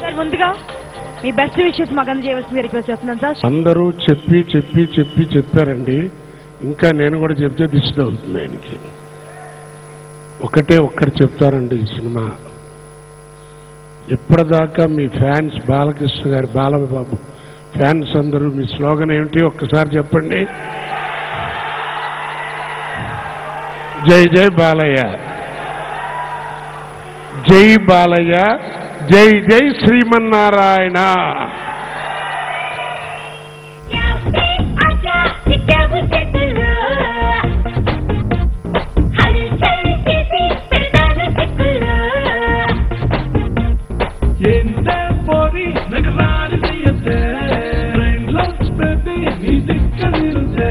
Sir ముందుగా మీ best wishes మాకు అందజేయవలసింది request చేస్తున్నాను సార్ అందరూ చెప్పి చెప్పి చెప్పి చెప్పారండి ఇంకా నేను కూడా చెప్తే దిష్టి అవుతుంది ఆయనకి ఒకటే ఒక్కటి చెప్తారండి ఈ సినిమా ఇప్పటిదాకా మీ ఫ్యాన్స్ బాలకృష్ణ గారి బాలబాబు ఫ్యాన్స్ అందరూ మీ స్లోగన్ ఏమిటి ఒక్కసారి చెప్పండి జై జై బాలయ్య జై బాలయ్య జై జై శ్రీమన్నారాయణ ఏంటే పోరి నగరాని చెయ్యతే ట్రైన్లో పెట్టి నీ దిక్క నిలిచే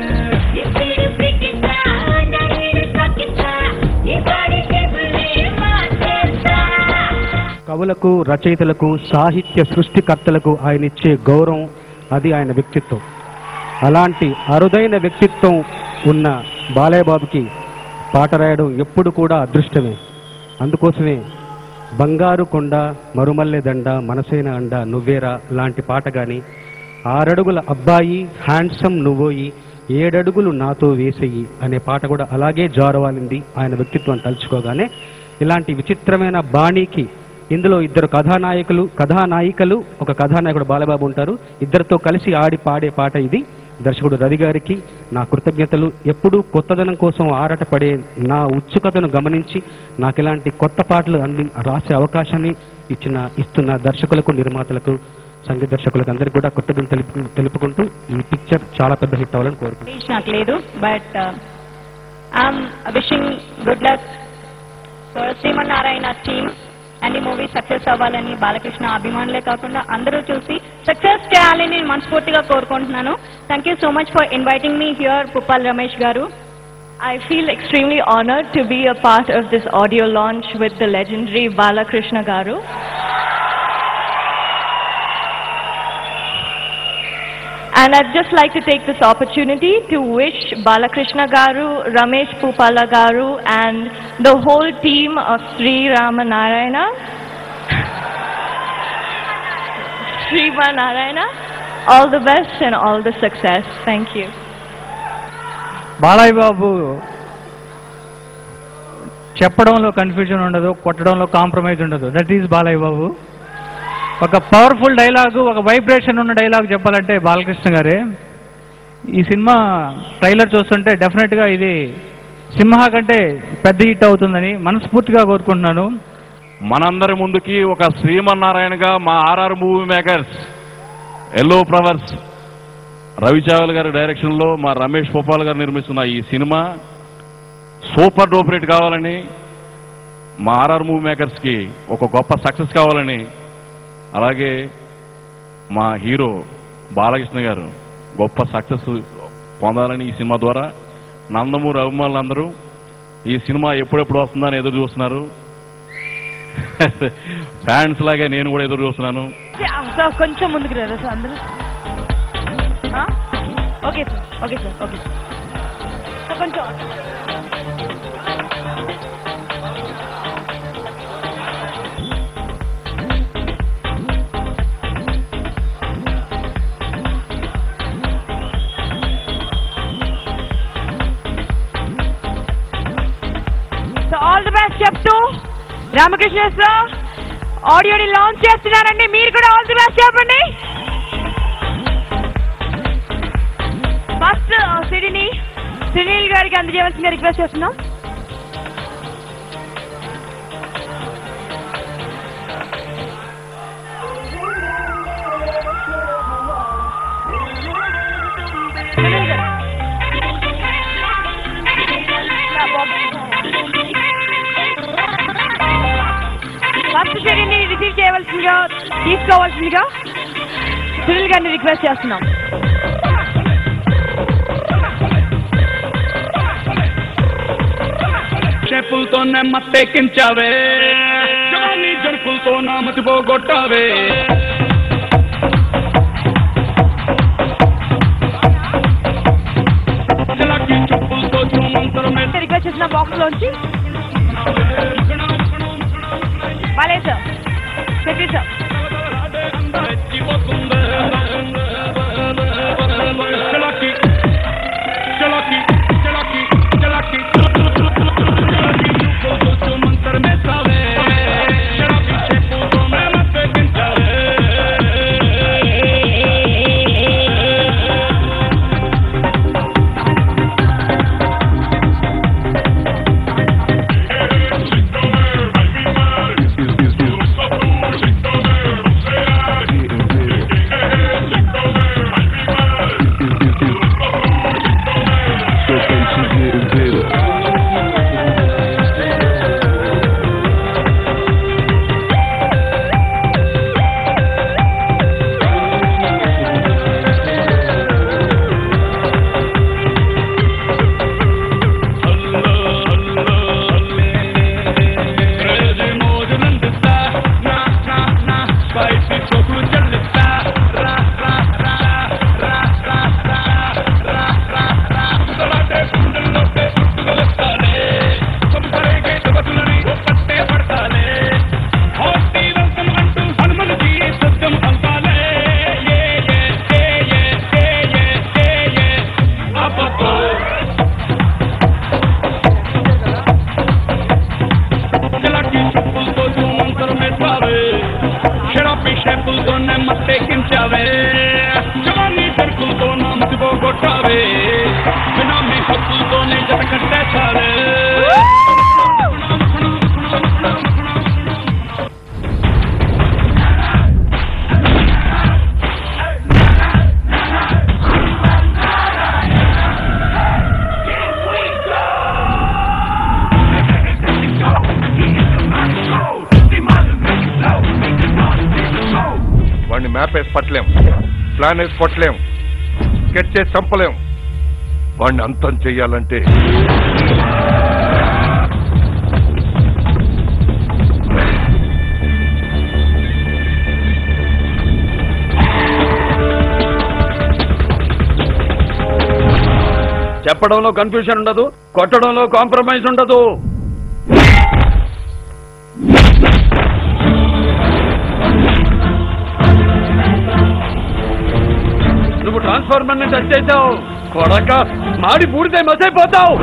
కవులకు రచయితలకు సాహిత్య సృష్టికర్తలకు ఆయన ఇచ్చే గౌరవం అది ఆయన వ్యక్తిత్వం అలాంటి అరుదైన వ్యక్తిత్వం ఉన్న బాలయ్య బాబుకి పాట రాయడం ఎప్పుడు కూడా అదృష్టమే అందుకోసమే బంగారు కొండ మరుమల్లె దండ మనసైన అండ నువ్వేరా లాంటి పాట కానీ ఆరడుగుల అబ్బాయి హ్యాండ్సమ్ నువ్వోయి ఏడడుగులు నాతో వేసేయి అనే పాట కూడా అలాగే జారవాలింది ఆయన వ్యక్తిత్వం తలుచుకోగానే ఇలాంటి విచిత్రమైన బాణీకి ఇందులో ఇద్దరు కథానాయకులు కథానాయికలు ఒక కథానాయకుడు బాలబాబు ఉంటారు ఇద్దరితో కలిసి ఆడి పాడే పాట ఇది దర్శకుడు రవి గారికి నా కృతజ్ఞతలు ఎప్పుడూ కొత్తదనం కోసం ఆరాటపడే నా ఉత్సుకతను గమనించి నాకు ఇలాంటి కొత్త పాటలు అంది రాసే అవకాశాన్ని ఇచ్చిన ఇస్తున్న దర్శకులకు నిర్మాతలకు సంగీత దర్శకులకు అందరికీ కూడా కృతజ్ఞతలు తెలుపు తెలుపుకుంటూ ఈ పిక్చర్ చాలా పెద్ద హిట్ అవ్వాలని కోరుకుంటున్నాను రీచ్ నాకు లేదు but I'm wishing good luck for Srimannarayana team అన్ని మూవీ సక్సెస్ అవ్వాలని బాలకృష్ణ అభిమానులే కాకుండా అందరూ చూసి సక్సెస్ చేయాలని నేను మనస్ఫూర్తిగా కోరుకుంటున్నాను thank you so much for inviting me here Puppal Ramesh గారు I feel extremely honored to be a part of this audio launch with the legendary Balakrishna Garu. And I'd just like to take this opportunity to wish Balakrishna Garu, Ramesh Pupala Garu, and the whole team of Sri Ramanarayana, Sri Narayana, all the best and all the success. Thank you. Balayya బాబు చెప్పడంలో confusion ఉండదు కొట్టడంలో compromise ఉండదు that is Balayya Babu ఒక powerful dialogue ఒక vibration ఉన్న dialogue చెప్పాలంటే బాలకృష్ణ గారే ఈ సినిమా ట్రైలర్ చూస్తుంటే డెఫినెట్గా ఇది సింహ కంటే పెద్ద హిట్ అవుతుందని మనస్ఫూర్తిగా కోరుకుంటున్నాను మనందరి ముందుకి ఒక శ్రీమన్నారాయణగా మా RR movie makers yellow flowers Ravichaval గారి డైరెక్షన్లో మా రమేష్ గోపాల్ గారు నిర్మిస్తున్న ఈ సినిమా సూపర్ డూపర్ హిట్ కావాలని మా ఆర్ఆర్ మూవీ మేకర్స్కి ఒక గొప్ప సక్సెస్ కావాలని అలాగే మా హీరో బాలకృష్ణ గారు గొప్ప సక్సెస్ పొందాలని ఈ సినిమా ద్వారా నందమూరి అభిమానులందరూ ఈ సినిమా ఎప్పుడెప్పుడు వస్తుందని ఎదురు చూస్తున్నారు ఫ్యాన్స్ లాగే నేను కూడా ఎదురు చూస్తున్నాను సార్ కొంచెం ముందుకు రా సార్ అందరూ ఆ? Okay sir okay sir okay sir కొంచెం సో ఆల్ ది బెస్ట్ చెప్తూ రామకృష్ణ సార్ ఆడియోని లాంచ్ చేస్తున్నారండి మీరు కూడా ఆల్ ది బెస్ట్ చెప్పండి ఫస్ట్ సిడిని సునీల్ గారికి అందజేయవలసిందిగా రిక్వెస్ట్ చేస్తున్నాం సునీల్ గారు. నా బాబు. ఫస్ట్ సిడిని రిసీవ్ చేయవలసిందిగా తీసుకోవాల్సిందిగా సునీల్ గారిని రిక్వెస్ట్ చేస్తున్నాం చెప్పులతో నెమ్మత్తెక్కించావే కానీ జరుపులతో నా మతిపోగొట్టావే చిలకి చెప్పులతో చుమ్మంతరం రిక్వెస్ట్ చేసిన బాక్స్ లోంచి బాలే సార్ చెప్పి సార్ మత్తెక్కించావే జవానీ జరుపులతో నా మతి పోగొట్టావే బినామీ హక్కులతోనే జత కట్టేశావే వాడిని మ్యాప్ వేసి పట్టలేం ప్లాన్ వేసి కొట్టలేం స్కెచ్ చేసి చంపలేం వాడిని అంతం చెయ్యాలంటే చెప్పడంలో కన్ఫ్యూషన్ ఉండదు కొట్టడంలో కాంప్రమైజ్ ఉండదు నువ్వు ట్రాన్స్ఫార్మర్ ని టచ్ చేసావు కొడక మాడి పూడితే మసైపోతావు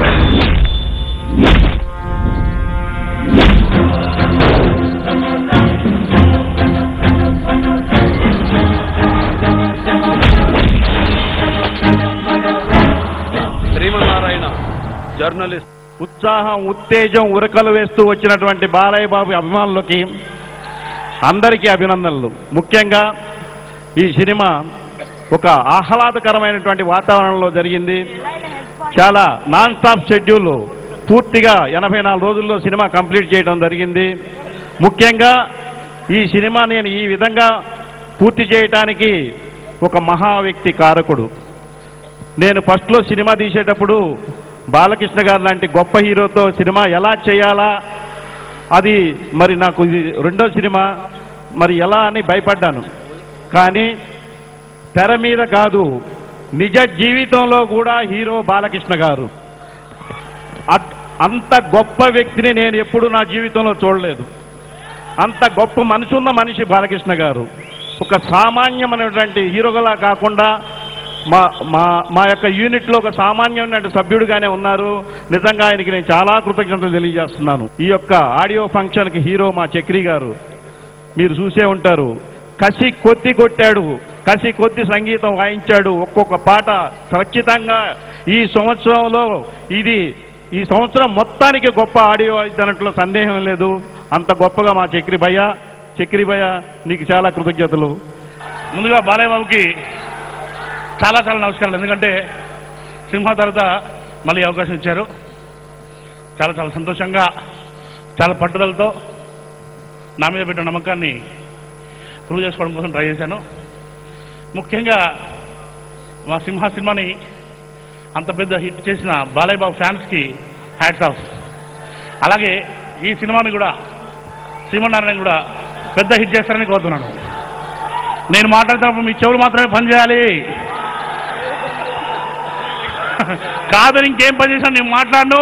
శ్రీమన్నారాయణ జర్నలిస్ట్ ఉత్సాహం ఉత్తేజం ఉరకలు వేస్తూ వచ్చినటువంటి బాలయ్య బాబు అభిమానులకి అందరికీ అభినందనలు ముఖ్యంగా ఈ సినిమా ఒక ఆహ్లాదకరమైనటువంటి వాతావరణంలో జరిగింది చాలా నాన్ స్టాప్ షెడ్యూల్ పూర్తిగా ఎనభై నాలుగు రోజుల్లో సినిమా కంప్లీట్ చేయడం జరిగింది ముఖ్యంగా ఈ సినిమా నేను ఈ విధంగా పూర్తి చేయటానికి ఒక మహా వ్యక్తి కారకుడు నేను ఫస్ట్లో సినిమా తీసేటప్పుడు బాలకృష్ణ గారు లాంటి గొప్ప హీరోతో సినిమా ఎలా చేయాలా అది మరి నాకు ఇది రెండో సినిమా మరి ఎలా అని భయపడ్డాను కానీ తెర మీద కాదు నిజ జీవితంలో కూడా హీరో బాలకృష్ణ గారు అట్- అంత గొప్ప వ్యక్తిని నేను ఎప్పుడు నా జీవితంలో చూడలేదు అంత గొప్ప మనసున్న మనిషి బాలకృష్ణ గారు ఒక సామాన్యమైనటువంటి హీరోగా కాకుండా మా మా మా యొక్క యూనిట్లో ఒక సామాన్యమైన సభ్యుడిగానే ఉన్నారు నిజంగా ఆయనకి నేను చాలా కృతజ్ఞతలు తెలియజేస్తున్నాను ఈ యొక్క ఆడియో ఫంక్షన్కి హీరో మా చక్రి గారు మీరు చూసే ఉంటారు కసి కొద్ది కొట్టాడు కసి కొద్ది సంగీతం వాయించాడు ఒక్కొక్క పాట ఖచ్చితంగా ఈ సంవత్సరంలో ఇది ఈ సంవత్సరం మొత్తానికి గొప్ప ఆడియో అయినట్లు సందేహం లేదు అంత గొప్పగా మా చక్రి భయ్య చక్రి భయ్య నీకు చాలా కృతజ్ఞతలు ముందుగా బాలయ్య బాబుకి చాలా చాలా నమస్కారాలు ఎందుకంటే సింహ తర్వాత మళ్ళీ అవకాశం ఇచ్చారు చాలా చాలా సంతోషంగా చాలా పట్టుదలతో నా మీద పెట్టిన నమ్మకాన్ని ప్రూవ్ చేసుకోవడం కోసం ట్రై చేశాను ముఖ్యంగా మా సింహ సినిమాని అంత పెద్ద హిట్ చేసిన బాలయ్య బాబు ఫ్యాన్స్కి హ్యాట్స్ ఆఫ్ అలాగే ఈ సినిమాని కూడా శ్రీమన్నారాయణ కూడా పెద్ద హిట్ చేస్తారని కోరుతున్నాను నేను మాట్లాడుతున్నప్పుడు మీ చెవులు మాత్రమే పనిచేయాలి కాదని ఇంకేం పని చేశాను నేను మాట్లాడను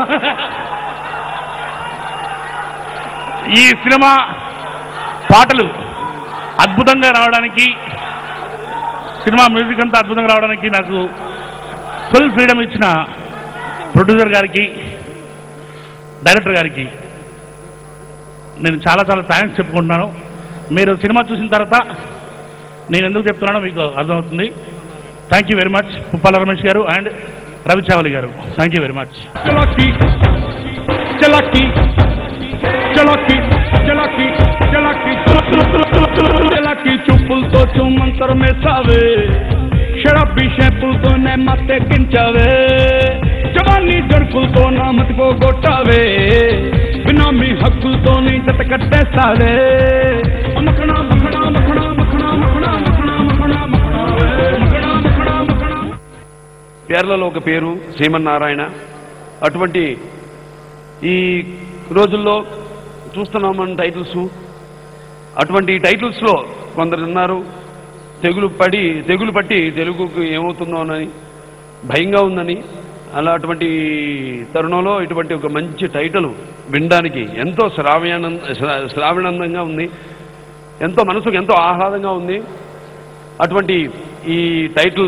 ఈ సినిమా పాటలు అద్భుతంగా రావడానికి సినిమా మ్యూజిక్ అంతా అద్భుతంగా రావడానికి నాకు ఫుల్ ఫ్రీడమ్ ఇచ్చిన ప్రొడ్యూసర్ గారికి డైరెక్టర్ గారికి నేను చాలా చాలా థ్యాంక్స్ చెప్పుకుంటున్నాను మీరు సినిమా చూసిన తర్వాత నేను ఎందుకు చెప్తున్నానో మీకు అర్థమవుతుంది thank you very much Puppala Ramesh గారు అండ్ రవి చావలి గారు థ్యాంక్ యూ వెరీ మచ్ చలాకి చలాకి చలాకి చలాకి చలాకి చలాకి చూపులతో చుమ్మంతరం వేసావే షడబ్బి షేపులతోనే మత్తెక్కించావే జవాన్ని జరుపులతో నా మతి పోగొట్టావే బినామీ హక్కులతోని జత కట్టేస్తావే మఖణా మఖణా మఖణా మఖణా మఖణా మఖణా మఖణా మఖణా మఖణా మఖణా పేర్లలో ఒక పేరు శ్రీమన్నారాయణ అటువంటి ఈ రోజుల్లో చూస్తున్నామని టైటిల్స్ అటువంటి టైటిల్స్లో కొందరు ఉన్నారు తెగులు పడి తెగులు పట్టి తెలుగుకు ఏమవుతుందోనని భయంగా ఉందని అలా అటువంటి తరుణంలో ఇటువంటి ఒక మంచి టైటిల్ వినడానికి ఎంతో శ్రావ్యానంద శ్రా- శ్రావణందంగా ఉంది ఎంతో మనసుకు ఎంతో ఆహ్లాదంగా ఉంది అటువంటి ఈ టైటిల్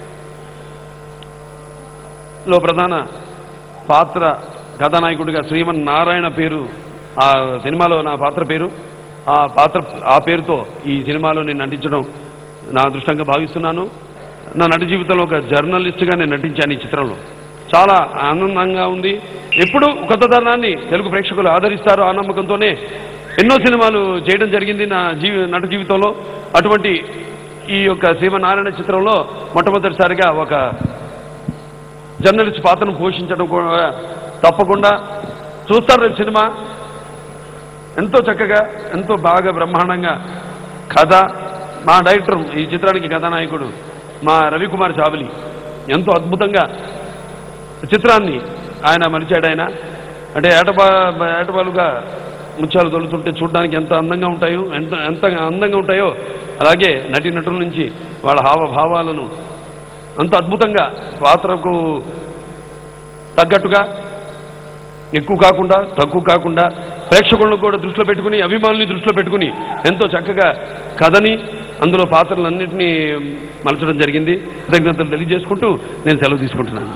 లో ప్రధాన పాత్ర కథానాయకుడిగా శ్రీమన్ నారాయణ పేరు ఆ సినిమాలో నా పాత్ర పేరు ఆ పాత్ర ఆ పేరుతో ఈ సినిమాలో నేను నటించడం నా అదృష్టంగా భావిస్తున్నాను నా నటి జీవితంలో ఒక జర్నలిస్ట్గా నేను నటించాను ఈ చిత్రంలో చాలా ఆనందంగా ఉంది ఎప్పుడు కొత్త తరుణాన్ని తెలుగు ప్రేక్షకులు ఆదరిస్తారు ఆ నమ్మకంతోనే ఎన్నో సినిమాలు చేయడం జరిగింది నా జీవి నట జీవితంలో అటువంటి ఈ యొక్క శ్రీమనారాయణ చిత్రంలో మొట్టమొదటిసారిగా ఒక జర్నలిస్ట్ పాత్రను పోషించడం కూడా తప్పకుండా చూస్తారు రేపు సినిమా ఎంతో చక్కగా ఎంతో బాగా బ్రహ్మాండంగా కథ మా డైరెక్టర్ ఈ చిత్రానికి కథానాయకుడు మా రవికుమార్ చావలి ఎంతో అద్భుతంగా చిత్రాన్ని ఆయన మలిచాడు ఆయన అంటే ఏటబా ఏటబాలుగా ముత్యాలు తొలుతుంటే చూడడానికి ఎంత అందంగా ఉంటాయో ఎంత ఎంత అందంగా ఉంటాయో అలాగే నటీనటుల నుంచి వాళ్ళ హావభావాలను అంత అద్భుతంగా పాత్రకు తగ్గట్టుగా ఎక్కువ కాకుండా తక్కువ కాకుండా ప్రేక్షకులను కూడా దృష్టిలో పెట్టుకుని అభిమానుల్ని దృష్టిలో పెట్టుకుని ఎంతో చక్కగా కథని అందులో పాత్రలన్నింటినీ మలచడం జరిగింది కృతజ్ఞతలు తెలియజేసుకుంటూ నేను సెలవు తీసుకుంటున్నాను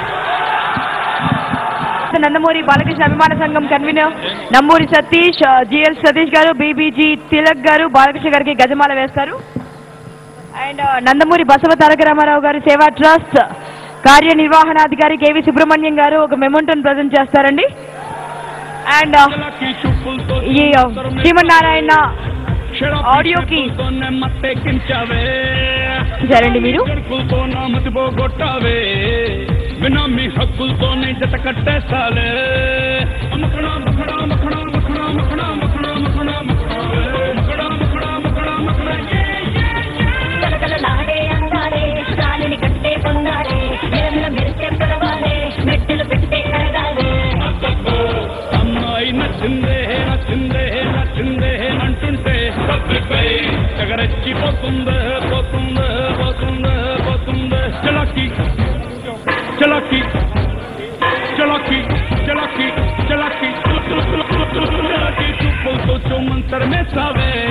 నందమూరి బాలకృష్ణ అభిమాన సంఘం కన్వీనర్ నంబూరి సతీష్ జిఎల్ సతీష్ గారు బీబీజీ తిలక్ గారు బాలకృష్ణ గారికి గజమాల వేస్తారు అండ్ నందమూరి బసవ తారక రామారావు గారి సేవా ట్రస్ట్ కార్యనిర్వహణాధికారి కేవి సుబ్రహ్మణ్యం గారు ఒక మెమోంటోని ప్రజెంట్ చేస్తారండి అండ్ ఈ శ్రీమన్నారాయణ ఆడియోకి జరండి మీరు కొట్టావే వినామీ హక్కులతోనే జత కట్టేసాలే మఖడా మఖడా మఖడా మఖడా మఖడా మఖడా మఖడా మఖడా మఖడా మఖడా మఖడా కలకలలాడే అందాలే గాలిని కట్టే పొందాలే నిరంల మెరిసే పరవాలే మెట్టెలు పెట్టే కరగాలే అమ్మాయి నచ్చిందే నచ్చిందే నచ్చిందే అంటుంటే పత్రికై తెగరెచ్చిపోతుందే పోతుందే పోతుందే పోతుందే చలకి చలకి చలకి చలకి చలకి చలకి చూపులతో చూమంతరమే సావే